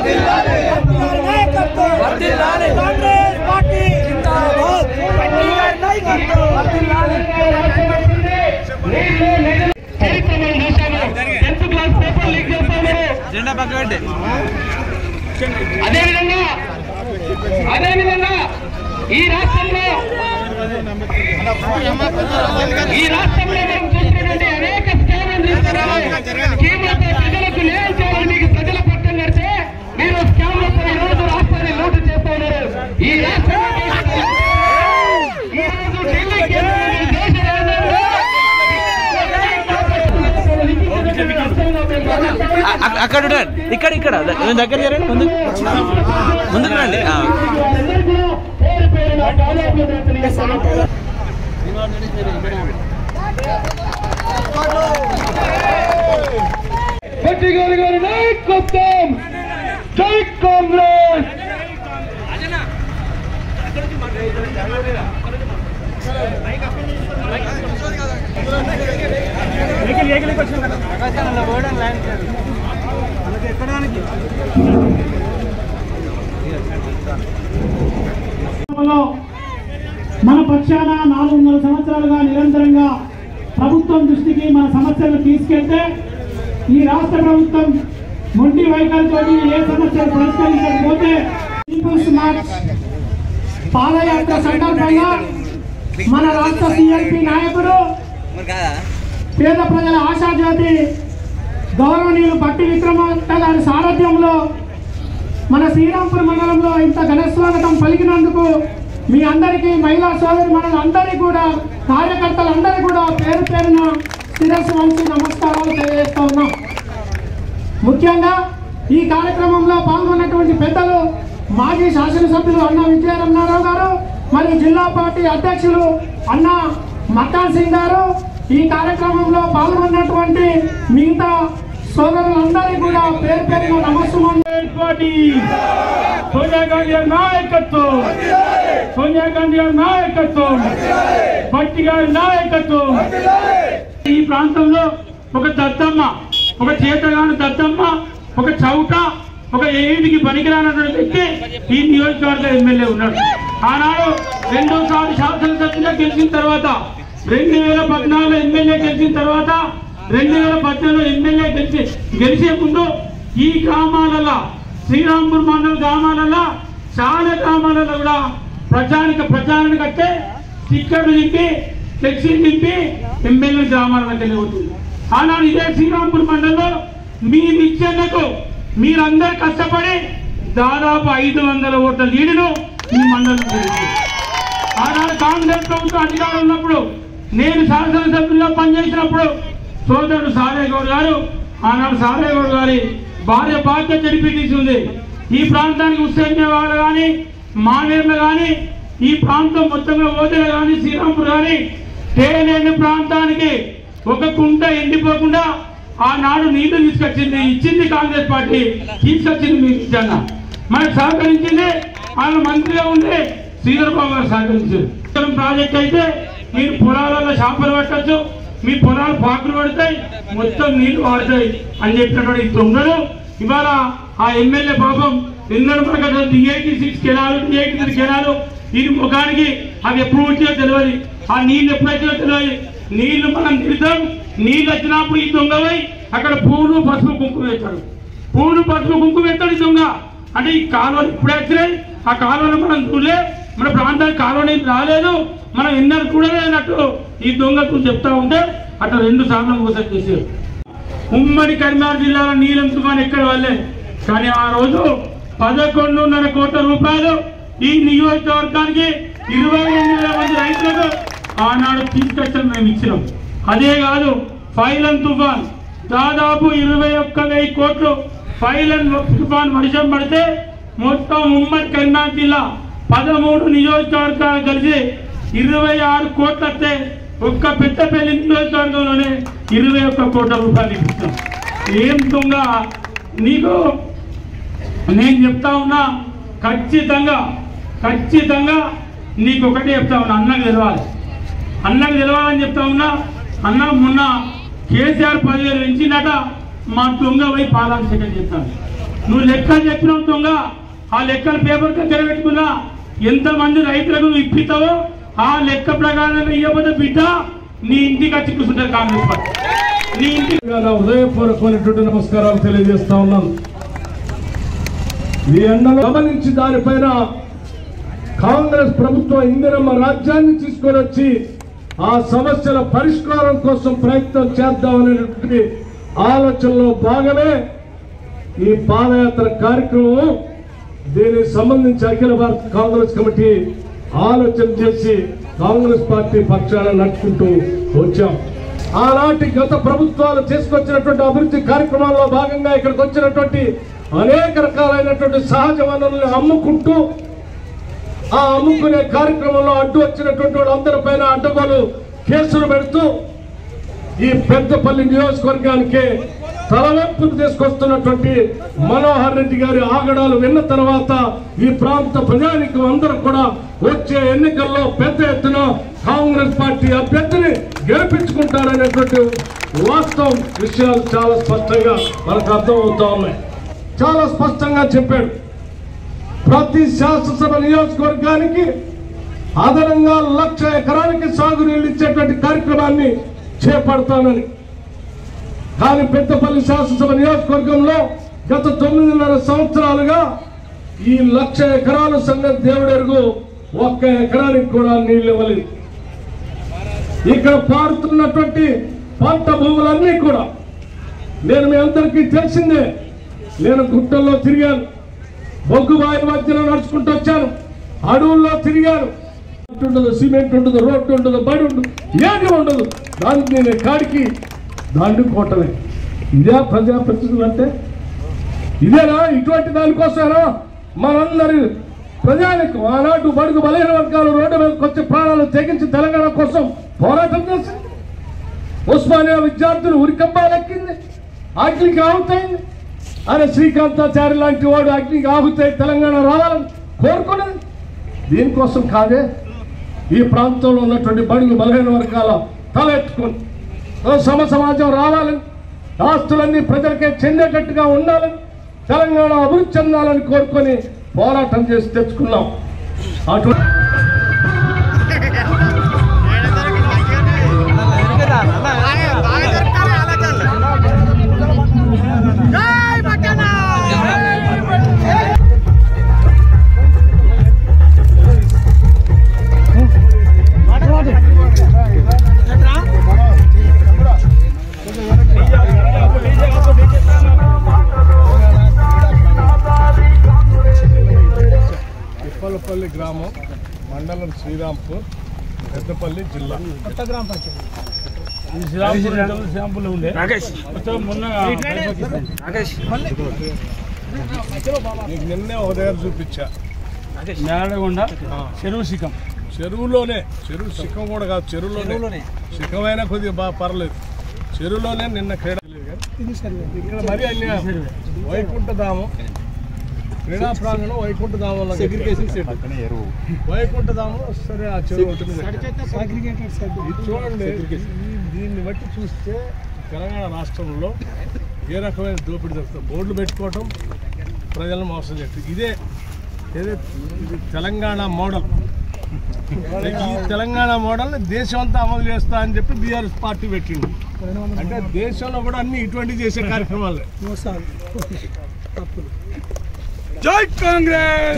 Congress party జిందాబాద్ జెండా పక్క పెట్టే అదేవిధంగా అదేవిధంగా ఈ రాష్ట్రంలో ఈ రాష్ట్రంలో మనం చూసినటువంటి అనేక స్కామ్లు తీసుకురావాలి స్కీమ్లతో ప్రజలకు న్యాయం చేయాలని మీకు ప్రజల పట్టం కడితే మీరు స్కామ్లతో ఈ రోజు రాష్ట్రాన్ని లూటు చేస్తూ ఉన్నారు ఈ రాష్ట్రాన్ని ఈ రోజు ఢిల్లీకి వెళ్ళి దేశ రాజధానిలో అక్కడ ఉంటాడు. ఇక్కడ ఇక్కడ ద- దగ్గర జరగండి ముందు ముందుకు రండి ఆ. పేరు పేరున కాలేజీలో తెలియజేస్తాను గట్టిగారి గారి నాయకత్వం జై కాంగ్రెస్ లో మన పక్షాన నాలుగున్నర సంవత్సరాలుగా నిరంతరంగా ప్రభుత్వం దృష్టికి మన సమస్యలను తీసుకెళ్తే ఈ రాష్ట్ర ప్రభుత్వం మొండి వైఖరితో ఏ సమస్యలు పరిష్కరించకపోతే పీపుల్స్ మార్చ్ పాదయాత్ర సందర్భంగా మన రాష్ట్ర సిఎల్పి నాయకుడు పేద ప్రజల ఆశాజ్యోతి గౌరవనీయులు బట్టి విక్రమార్క గారి సారథ్యంలో మన శ్రీరాంపూర్ మండలంలో ఇంత ఘనస్వాగతం పలికినందుకు మీ అందరికీ మహిళా సోదరి మనందరికీ కూడా కార్యకర్తలందరికీ కూడా పేరు పేరున శిరస్సు వంచి నమస్కారాలు తెలియజేస్తా ఉన్నాం ముఖ్యంగా ఈ కార్యక్రమంలో పాల్గొన్నటువంటి పెద్దలు మాజీ శాసనసభ్యులు అన్న విజయరమణారావు గారు మరియు జిల్లా పార్టీ అధ్యక్షులు అన్న మక్కాన్ సింగ్ గారు ఈ కార్యక్రమంలో పాల్గొన్నటువంటి మిగతా సోదరులందరికీ కూడా పేరు పేరున నమస్సుమని పార్టీ సోనియా గాంధీ గారి నాయకత్వం సోనియా గాంధీ గారి నాయకత్వం భట్టి గారి నాయకత్వం ఈ ప్రాంతంలో ఒక దద్దమ్మ ఒక చేతగాని దద్దమ్మ ఒక చౌట ఒక ఏడికి పనికిరానటువంటి వ్యక్తి ఈ నియోజకవర్గ ఎమ్మెల్యే ఉన్నాడు ఆనాడు రెండోసారి శాసనసభ్యుగా గెలిచిన తర్వాత రెండు వేల పద్నాలుగు ఎమ్మెల్యే గెలిచిన తర్వాత రెండు వేల పద్దెనిమిదిలో ఎమ్మెల్యే గెలిచి గెలిచే ముందు ఈ గ్రామాలలో శ్రీరాంపూర్ మండల గ్రామాలలో చాలా గ్రామాలలో కూడా ప్రజానిక ప్రచారానికి వస్తే స్టిక్కర్లు నింపి ఫ్లెక్సీలు నింపి ఎమ్మెల్యే గ్రామాలకు వెళ్ళిపోతుంది ఆనాడు ఇదే శ్రీరాంపూర్ మండలంలో మీ నిత్యన్నకు మీరందరూ కష్టపడి దాదాపు ఐదు వందల ఓట్ల లీడును ఈ మండలం గెలిచింది. ఆనాడు కాంగ్రెస్ ప్రభుత్వం అధికారం ఉన్నప్పుడు నేను శాసనసభ్యుల్లో పనిచేసినప్పుడు సోదరుడు సారే గౌడ్ గారు ఆనాడు సారే గౌడ్ గారి భార్య బాధ్యత జరిపి ఉంది ఈ ప్రాంతానికి హుస్సేన్ వాళ్ళు కానీ మానేర్లు కానీ ఈ ప్రాంతం మొత్తంలో ఓదెల కానీ శ్రీరాంపూర్ కానీ తేలేని ప్రాంతానికి ఒక కుంట ఎండిపోకుండా ఆనాడు నీళ్లు తీసుకొచ్చింది ఇచ్చింది కాంగ్రెస్ పార్టీ తీసుకొచ్చింది మీకు నిజంగా మనకు సహకరించింది వాళ్ళు మంత్రిగా ఉండి శ్రీధర్ బాబు గారు సహకరించారు ఉత్తరం ప్రాజెక్ట్ అయితే మీరు పొలాలలో చేపలు పట్టచ్చు మీ పొలాలు పాకులు పడతాయి మొత్తం నీళ్లు వాడతాయి అని చెప్పినటువంటి ఈ దొంగలు ఇవాళ ఆ ఎమ్మెల్యే పాపం ఎన్నడూ మనకు ఎయిటీ సిక్స్ కెనాలు ఎయిటీ త్రీ కెనాలు ఇది ముఖానికి అవి ఎప్పుడు వచ్చినా తెలియదు ఆ నీళ్ళు ఎప్పుడు వచ్చినా తెలియదు నీళ్లు మనం తిడతాం నీళ్ళు వచ్చినప్పుడు ఈ దొంగ పోయి అక్కడ పూలు పసుపు కుంకుమ పెట్టాడు పూలు పసుపు కుంకుమ పెట్టాడు ఈ దొంగ అంటే ఈ కాలువలు ఇప్పుడే వచ్చినాయి ఆ కాలువలు మనం చూడలే మన ప్రాంతానికి కాలువ నీళ్ళు రాలేదు మనం ఎన్నడూ చూడలేనట్టు ఈ దొంగకు చెప్తా ఉంటే అట్లా రెండు సార్లు మోసం చేశారు ఉమ్మడి కరీంనగర్ జిల్లాలో నీలం తుఫాన్ ఎక్కడ వల్లే కానీ ఆ రోజు పదకొండున్నర కోట్ల రూపాయలు ఈ నియోజకవర్గానికి ఇరవై ఎనిమిది వేల మంది రైతులకు ఆనాడు తీసుకొచ్చాం మేము ఇచ్చినాం అదే కాదు ఫైలన్ తుఫాన్ దాదాపు ఇరవై ఒక్క వెయ్యి కోట్లు ఫైలన్ తుఫాన్ వర్షం పడితే మొత్తం ఉమ్మడి కరీంనగర్ జిల్లా పదమూడు నియోజకవర్గాలు కలిసి ఇరవై ఆరు కోట్లు వస్తే ఒక్క పెద్దపల్లి నియోజకవర్గంలోనే ఇరవై ఒక్క కోట్ల రూపాయలు ఇప్పిస్తాం ఏం దొంగ నీకు నేను చెప్తా ఉన్నా ఖచ్చితంగా ఖచ్చితంగా నీకు ఒకటే చెప్తా ఉన్నా అన్నకు తెలవాలి అన్నకు తెలవాలని చెప్తా ఉన్నా అన్న మొన్న కేసీఆర్ పదివేలు ఇచ్చిందట మా దొంగ పోయి పాలాభిషేకం చేస్తాను నువ్వు లెక్కలు చెప్పినావు దొంగ ఆ లెక్కలు పేపర్ దగ్గర పెట్టుకున్నా ఎంతమంది రైతులకు నువ్వు ఇప్పిస్తావో ఆ లెక్క ప్రకారం ఇవ్వకపోతే బిడ్డ నీ ఇంటికి వచ్చి కూర్చుంటారు కాంగ్రెస్ పార్టీ నీ ఇంటికి నా హృదయపూర్వకమైనటువంటి నమస్కారాలు తెలియజేస్తా ఉన్నాను ఈ ఎండలో గమనించి దానిపైన కాంగ్రెస్ ప్రభుత్వం ఇందిరమ్మ రాజ్యాన్ని తీసుకొని వచ్చి ఆ సమస్యల పరిష్కారం కోసం ప్రయత్నం చేద్దామనేటువంటి ఆలోచనలో భాగమే ఈ పాదయాత్ర కార్యక్రమం దీనికి సంబంధించి అఖిల భారత కాంగ్రెస్ కమిటీ ఆలోచన చేసి కాంగ్రెస్ పార్టీ పక్షాన నడుచుకుంటూ వచ్చాం ఆనాటి గత ప్రభుత్వాలు తీసుకొచ్చినటువంటి అభివృద్ధి కార్యక్రమాల్లో భాగంగా ఇక్కడికి వచ్చినటువంటి అనేక రకాలైనటువంటి సహజ వనరులను అమ్ముకుంటూ ఆ అమ్ముకునే కార్యక్రమంలో అడ్డు వచ్చినటువంటి వాళ్ళందరిపైన అడ్డగోలు కేసులు పెడుతూ ఈ పెద్దపల్లి నియోజకవర్గానికి తలవెంపును తీసుకొస్తున్నటువంటి మనోహర్ రెడ్డి గారి ఆగడాలు విన్న తర్వాత ఈ ప్రాంత ప్రజానికం అందరూ కూడా వచ్చే ఎన్నికల్లో పెద్ద ఎత్తున కాంగ్రెస్ పార్టీ అభ్యర్థిని గెలిపించుకుంటారనేటువంటి వాస్తవం విషయాలు చాలా స్పష్టంగా మనకు అర్థమవుతా ఉన్నాయి చాలా స్పష్టంగా చెప్పాడు ప్రతి శాసనసభ నియోజకవర్గానికి అదనంగా లక్ష ఎకరానికి సాగునీళ్ళు ఇచ్చేటువంటి కార్యక్రమాన్ని చేపడతానని కానీ పెద్దపల్లి శాసనసభ నియోజకవర్గంలో గత తొమ్మిదిన్నర సంవత్సరాలుగా ఈ లక్ష ఎకరాల సంగతి దేవుడెరుగు ఒక్క ఎకరానికి కూడా నీళ్ళు ఇవ్వలేదు ఇక్కడ పారుతున్నటువంటి పంట భూములన్నీ కూడా నేను మీ అందరికీ తెలిసిందే నేను గుట్టల్లో తిరిగాను బొగ్గు బావి మధ్యలో నడుచుకుంటూ వచ్చాను అడవుల్లో తిరిగాను ఉండదు సిమెంట్ ఉండదు రోడ్డు ఉండదు బడి ఉండదు ఏది ఉండదు దానికి నేను కాడికి దాండుకోవటమే ఇదే ప్రజాప్రతినిధులు అంటే ఇదేనా ఇటువంటి దానికోసమేనా మనందరి ప్రజానికి ఆనాడు బడుగు బలహీన వర్గాలు రోడ్డు మీదకి వచ్చి ప్రాణాలు తెగించి తెలంగాణ కోసం పోరాటం చేసింది ఉస్మానియా విద్యార్థులు ఉరికంబాలెక్కింది అగ్నికి ఆహుతైంది ఆయన శ్రీకాంతాచారి లాంటి వాడు అగ్నికి ఆహుతై తెలంగాణ రావాలని కోరుకున్నది దీనికోసం కాదే ఈ ప్రాంతంలో ఉన్నటువంటి బడుగు బలహీన వర్గాల తలెత్తుకొని ఓ సమ సమాజం రావాలని ఆస్తులన్నీ ప్రజలకే చెందేటట్టుగా ఉండాలని తెలంగాణ అభివృద్ధి చెందాలని కోరుకొని పోరాటం చేసి తెచ్చుకున్నాం అటువంటి తిప్పలపల్లి గ్రామం మండలం శ్రీరాంపూర్ పెద్దపల్లి జిల్లా ఈ శ్రీరాంపూర్ ఇంతకుముందు శ్రీరాంపూర్లో ఉండే రాకేష్ మొత్తం మొన్న రాకేష్ నీకు నిన్నే ఒక దగ్గర చూపించా మేడగొండ చెరువు శిఖం చెరువులోనే చెరువు శిఖం కూడా కాదు చెరువులోనే శిఖమైనా కొద్దిగా బాగా పర్లేదు చెరువులోనే నిన్న క్రీడ ఇక్కడ మరి అన్యాయం వైకుంఠధామం క్రీడా ప్రాంగణం వైకుంఠధామంలో వైకుంఠధామం సరే ఆ చెరువు ఉంటుంది ఇది చూడండి ఈ- దీన్ని బట్టి చూస్తే తెలంగాణ రాష్ట్రంలో ఏ రకమైన దోపిడీ జరుగుతుంది బోర్డులు పెట్టుకోవటం ప్రజలను మోసం చేయటం ఇదే ఏదే ఇది తెలంగాణ మోడల్ ఈ తెలంగాణ మోడల్ దేశం అంతా అమలు చేస్తా అని చెప్పి బీఆర్ఎస్ పార్టీ పెట్టింది అంటే దేశంలో కూడా అన్ని ఇటువంటి చేసే కార్యక్రమాలే జై కాంగ్రెస్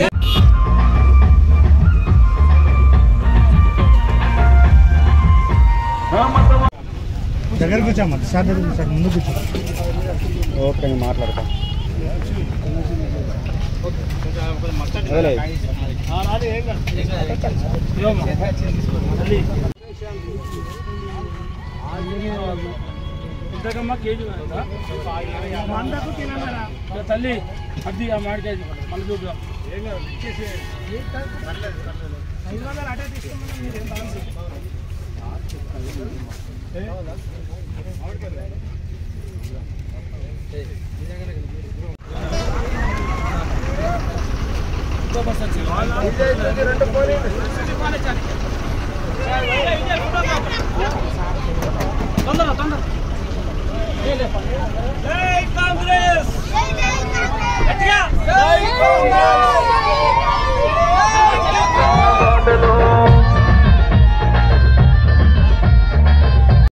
దగ్గరకు వచ్చామా సార్ దగ్గర సార్ ముందు కూర్చో ఓకే మాట్లాడతాం ఇంతకమ్మా కేజీ కాదా? ఇక తల్లి అది ఆ మాడికాయ మళ్ళీ చూద్దాం జై కాంగ్రెస్ తెలంగాణ